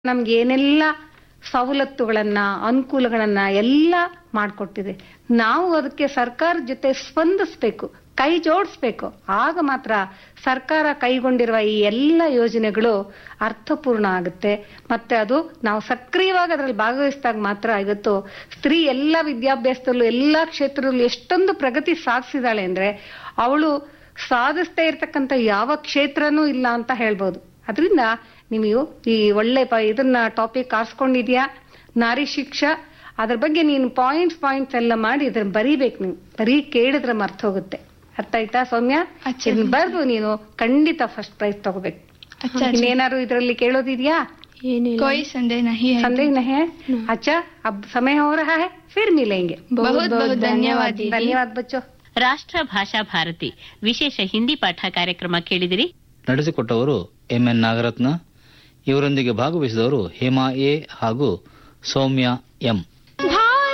ನಮ್ಗೆ ಏನೆಲ್ಲ ಸವಲತ್ತುಗಳನ್ನ ಅನುಕೂಲಗಳನ್ನ ಎಲ್ಲ ಮಾಡಿಕೊಟ್ಟಿದೆ ನಾವು ಅದಕ್ಕೆ ಸರ್ಕಾರದ ಜೊತೆ ಸ್ಪಂದಿಸ್ಬೇಕು ಕೈ ಜೋಡಿಸ್ಬೇಕು ಆಗ ಮಾತ್ರ ಸರ್ಕಾರ ಕೈಗೊಂಡಿರುವ ಈ ಎಲ್ಲ ಯೋಜನೆಗಳು ಅರ್ಥಪೂರ್ಣ ಆಗುತ್ತೆ ಮತ್ತೆ ಅದು ನಾವು ಸಕ್ರಿಯವಾಗಿ ಅದರಲ್ಲಿ ಭಾಗವಹಿಸಿದಾಗ ಮಾತ್ರ ಇವತ್ತು ಸ್ತ್ರೀ ಎಲ್ಲ ವಿದ್ಯಾಭ್ಯಾಸದಲ್ಲೂ ಎಲ್ಲ ಕ್ಷೇತ್ರದಲ್ಲೂ ಎಷ್ಟೊಂದು ಪ್ರಗತಿ ಸಾಧಿಸಿದಾಳೆ ಅಂದ್ರೆ ಅವಳು ಸಾಧಿಸ್ತಾ ಇರ್ತಕ್ಕಂಥ ಯಾವ ಕ್ಷೇತ್ರನೂ ಇಲ್ಲ ಅಂತ ಹೇಳ್ಬೋದು ಅದರಿಂದ ನೀವು ಈ ಒಳ್ಳೆ ಪ- ಇದನ್ನ ಟಾಪಿಕ್ ಆರಿಸ್ಕೊಂಡಿದ್ಯಾ ನಾರಿ ಶಿಕ್ಷಾ ಅದ್ರ ಬಗ್ಗೆ ನೀನು ಪಾಯಿಂಟ್ಸ್ ಪಾಯಿಂಟ್ಸ್ ಎಲ್ಲ ಮಾಡಿ ಇದ್ರ ಬರೀಬೇಕು ನೀವು ಬರೀ ಕೇಳಿದ್ರೆ ಮರ್ತ ಹೋಗುತ್ತೆ ಅರ್ಥ ಆಯ್ತಾ ಸೌಮ್ಯ ಅಚ್ಚಾ. ಇದನ್ನ ಬರ್ದು ನೀನು ಖಂಡಿತ ಫಸ್ಟ್ ಪ್ರೈಸ್ ತಗೋಬೇಕು अच्छा ಇನ್ನೇನಾದ್ರು ಇದರಲ್ಲಿ ಕೇಳೋದಿದ್ಯಾ कोई संदेह नहीं है संदेह नहीं है अच्छा अब समय हो रहा है फिर मिलेंगे बहुत बहुत धन्यवाद दीदी धन्यवाद बच्चों ರಾಷ್ಟ್ರ ಭಾಷಾ ಭಾರತಿ ವಿಶೇಷ ಹಿಂದಿ ಪಾಠ ಕಾರ್ಯಕ್ರಮ ಕೇಳಿದಿರಿ ನಡೆಸಿಕೊಟ್ಟವರು ಎಂ ಎನ್ ನಾಗರತ್ನ ಇವರೊಂದಿಗೆ ಭಾಗವಹಿಸಿದವರು ಹೇಮಾ ಎ ಹಾಗೂ ಸೌಮ್ಯ ಎಂ